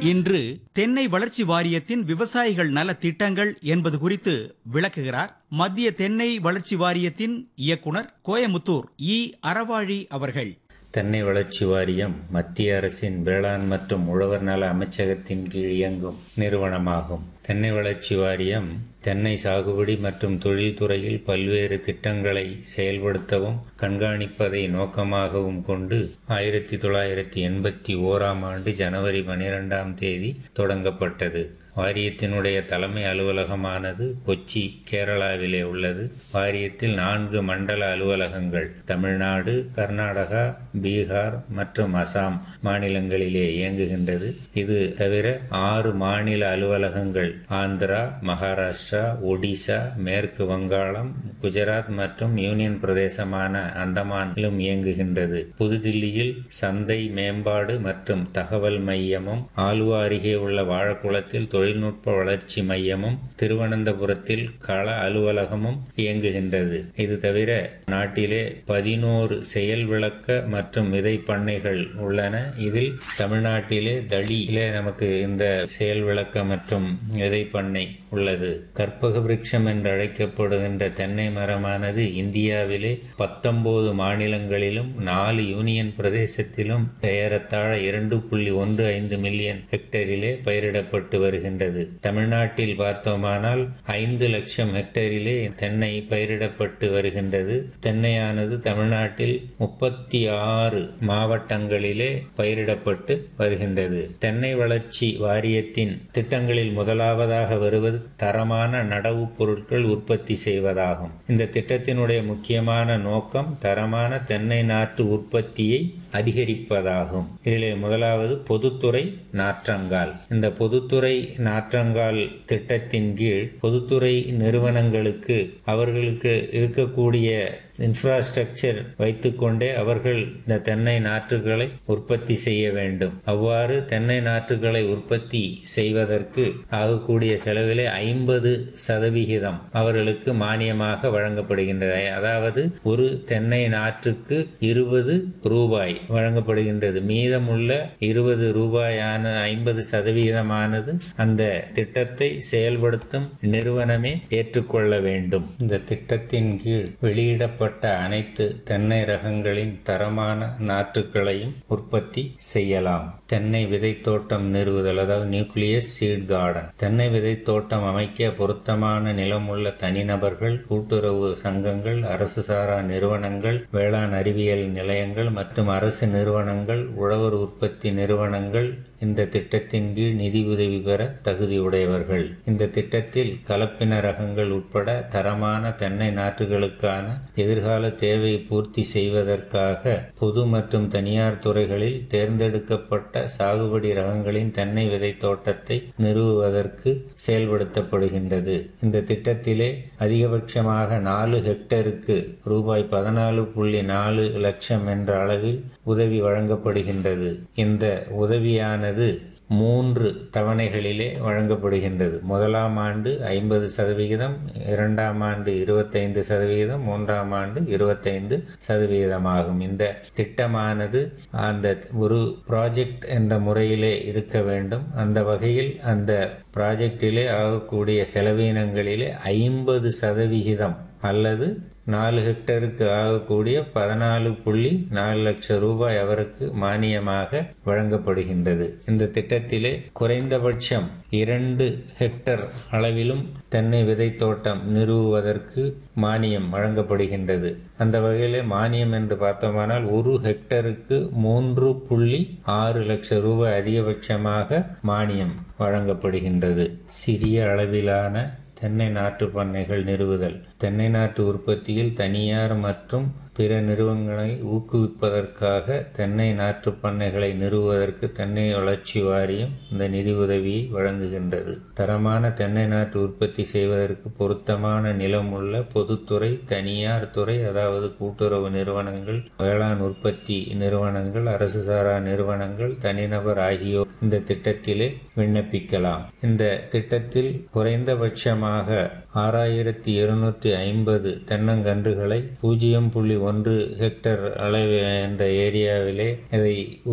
இன்று தென்னை வளர்ச்சி வாரியத்தின் விவசாயிகள் நல திட்டங்கள் என்பது குறித்து விளக்குகிறார் மத்திய தென்னை வளர்ச்சி வாரியத்தின் இயக்குனர் கோயமுத்தூர் இ அறவாழி அவர்கள் தென்னை வளர்ச்சி வாரியம் மத்திய அரசின் வேளாண் மற்றும் உழவர் நல அமைச்சகத்தின் கீழ் இயங்கும் நிறுவனமாகும் தென்னை வளர்ச்சி வாரியம் தென்னை சாகுபடி மற்றும் தொழில்துறையில் பல்வேறு திட்டங்களை செயல்படுத்தவும் கண்காணிப்பதை நோக்கமாகவும் கொண்டு ஆயிரத்தி தொள்ளாயிரத்தி எண்பத்தி ஓராம் ஆண்டு ஜனவரி பனிரெண்டாம் தேதி தொடங்கப்பட்டது வாரியத்தினுடைய தலைமை அலுவலகமானது கொச்சி கேரளாவிலே உள்ளது வாரியத்தில் நான்கு மண்டல அலுவலகங்கள் தமிழ்நாடு கர்நாடகா பீகார் மற்றும் அசாம் மாநிலங்களிலே இயங்குகின்றது இது தவிர ஆறு மாநில அலுவலகங்கள் ஆந்திரா மகாராஷ்டிரா ஒடிசா மேற்கு வங்காளம் குஜராத் மற்றும் யூனியன் பிரதேசமான அந்தமானிலும் இயங்குகின்றது புதுதில்லியில் சந்தை மேம்பாடு மற்றும் தகவல் மையமும் ஆலுவா அருகே உள்ள வாழக்குளத்தில் தொழில்நுட்ப வளர்ச்சி மையமும் திருவனந்தபுரத்தில் கள அலுவலகமும் இயங்குகின்றது இது தவிர நாட்டிலே பதினோரு செயல் விளக்க மற்றும் விதை பண்ணைகள் உள்ளன இதில் தமிழ்நாட்டிலே தளியிலே நமக்கு இந்த செயல் விளக்க மற்றும் விதை பண்ணை உள்ளது கற்பக விருட்சம் என்று அழைக்கப்படுகின்ற தென்னை மரமானது இந்தியாவிலே பத்தொன்பது மாநிலங்களிலும் நாலு யூனியன் பிரதேசத்திலும் ஏறத்தாழ இரண்டு புள்ளி ஒன்று ஐந்து மில்லியன் ஹெக்டேரிலே பயிரிடப்பட்டு வருகின்றது தமிழ்நாட்டில் பார்த்தோமானால் ஐந்து லட்சம் ஹெக்டேரிலே தென்னை பயிரிடப்பட்டு வருகின்றது தென்னையானது தமிழ்நாட்டில் முப்பத்தி ஆறு மாவட்டங்களிலே பயிரிடப்பட்டு வருகின்றது தென்னை வளர்ச்சி வாரியத்தின் திட்டங்களில் முதலாவதாக வருவது தரமான நடவு பொருட்கள் உற்பத்தி செய்வதாகும் இந்த திட்டத்தினுடைய முக்கியமான நோக்கம் தரமான தென்னை நாட்டு உற்பத்தியை அதிகரிப்பதாகும் இதிலே முதலாவது பொதுத்துறை நாற்றங்கால் இந்த பொதுத்துறை நாற்றங்கால் திட்டத்தின் கீழ் பொதுத்துறை நிறுவனங்களுக்கு அவர்களுக்கு இருக்கக்கூடிய இன்ஃப்ராஸ்ட்ரக்சர் வைத்துக்கொண்டே அவர்கள் இந்த தென்னை நாற்றுகளை உற்பத்தி செய்ய வேண்டும் அவ்வாறு தென்னை நாற்றுகளை உற்பத்தி செய்வதற்கு ஆகக்கூடிய செலவிலே ஐம்பது சதவிகிதம் அவர்களுக்கு மானியமாக வழங்கப்படுகின்றது அதாவது ஒரு தென்னை நாற்றுக்கு இருபது ரூபாய் வழங்கப்படுகின்றது மீதமுள்ள இருபது ரூபாயான ஐம்பது சதவிகிதமானது அந்த திட்டத்தை செயல்படுத்தும் நிறுவனமே ஏற்றுக்கொள்ள வேண்டும் இந்த திட்டத்தின் கீழ் வெளியிடப்பட்ட அனைத்து தென்னை ரகங்களின் தரமான நாற்றுகளையும் உற்பத்தி செய்யலாம் தென்னை விதை தோட்டம் நிறுவுதல் அதாவது நியூக்ளியஸ் சீட் கார்டன் தென்னை விதை தோட்டம் அமைக்க பொருத்தமான நிலமுள்ள தனிநபர்கள் கூட்டுறவு சங்கங்கள் அரசு சாரா நிறுவனங்கள் வேளாண் அறிவியல் நிலையங்கள் மற்றும் அரசு நிறுவனங்கள் உழவர் உற்பத்தி நிறுவனங்கள் இந்த திட்டத்தின் கீழ் நிதி உதவி பெற தகுதியுடையவர்கள் இந்த திட்டத்தில் கலப்பின ரகங்கள் உட்பட தரமான தென்னை நாற்றுகளுக்கான எதிர்கால தேவையை பூர்த்தி செய்வதற்காக பொது மற்றும் தனியார் துறைகளில் தேர்ந்தெடுக்கப்பட்ட சாகுபடி ரகங்களின் தென்னை விதை தோட்டத்தை நிறுவுவதற்கு செயல்படுத்தப்படுகின்றது இந்த திட்டத்திலே அதிகபட்சமாக நாலு ஹெக்டருக்கு ரூபாய் பதினாலு புள்ளி நாலு லட்சம் என்ற அளவில் உதவி வழங்கப்படுகின்றது இந்த உதவியானது மூன்று தவணைகளிலே வழங்கப்படுகின்றது முதலாம் ஆண்டு ஐம்பது சதவிகிதம் இரண்டாம் ஆண்டு இருபத்தைந்து சதவிகிதம் மூன்றாம் ஆண்டு இருபத்தைந்து சதவிகிதமாகும் இந்த திட்டமானது அந்த ஒரு ப்ராஜெக்ட் என்ற முறையிலே இருக்க வேண்டும் அந்த வகையில் அந்த ப்ராஜெக்டிலே ஆகக்கூடிய செலவினங்களிலே ஐம்பது சதவிகிதம் அல்லது நாலு ஹெக்டருக்கு ஆகக்கூடிய பதினாலு புள்ளி நாலு லட்சம் ரூபாய் அவருக்கு மானியமாக வழங்கப்படுகின்றது இந்த திட்டத்திலே குறைந்தபட்சம் இரண்டு ஹெக்டர் அளவிலும் தென்னை விதை தோட்டம் நிறுவுவதற்கு மானியம் வழங்கப்படுகின்றது அந்த வகையிலே மானியம் என்று பார்த்தோமானால் ஒரு ஹெக்டருக்கு மூன்று புள்ளி ஆறு லட்சம் ரூபாய் அதிகபட்சமாக மானியம் வழங்கப்படுகின்றது சிறிய அளவிலான தென்னை நாட்டு பண்ணைகள் நிறுவுதல் தென்னை நாட்டு உற்பத்தியில் தனியார் மற்றும் பிற நிறுவனங்களை ஊக்குவிப்பதற்காக தென்னை நாற்று பண்ணைகளை நிறுவுவதற்கு தென்னை வளர்ச்சி வாரியம் இந்த நிதி உதவியை வழங்குகின்றது தரமான தென்னை நாற்று உற்பத்தி செய்வதற்கு பொருத்தமான நிலம் உள்ள பொதுத்துறை தனியார் துறை அதாவது கூட்டுறவு நிறுவனங்கள் வேளாண் உற்பத்தி நிறுவனங்கள் அரசு சாரா நிறுவனங்கள் தனிநபர் ஆகியோர் இந்த திட்டத்திலே விண்ணப்பிக்கலாம் இந்த திட்டத்தில் குறைந்தபட்சமாக ஆறாயிரத்தி இருநூற்றி ஐம்பது தென்னங்கன்றுகளை பூஜ்ஜியம் புள்ளி ஒன்று ஹெக்டர் அளவு என்ற ஏரியாவிலே இதை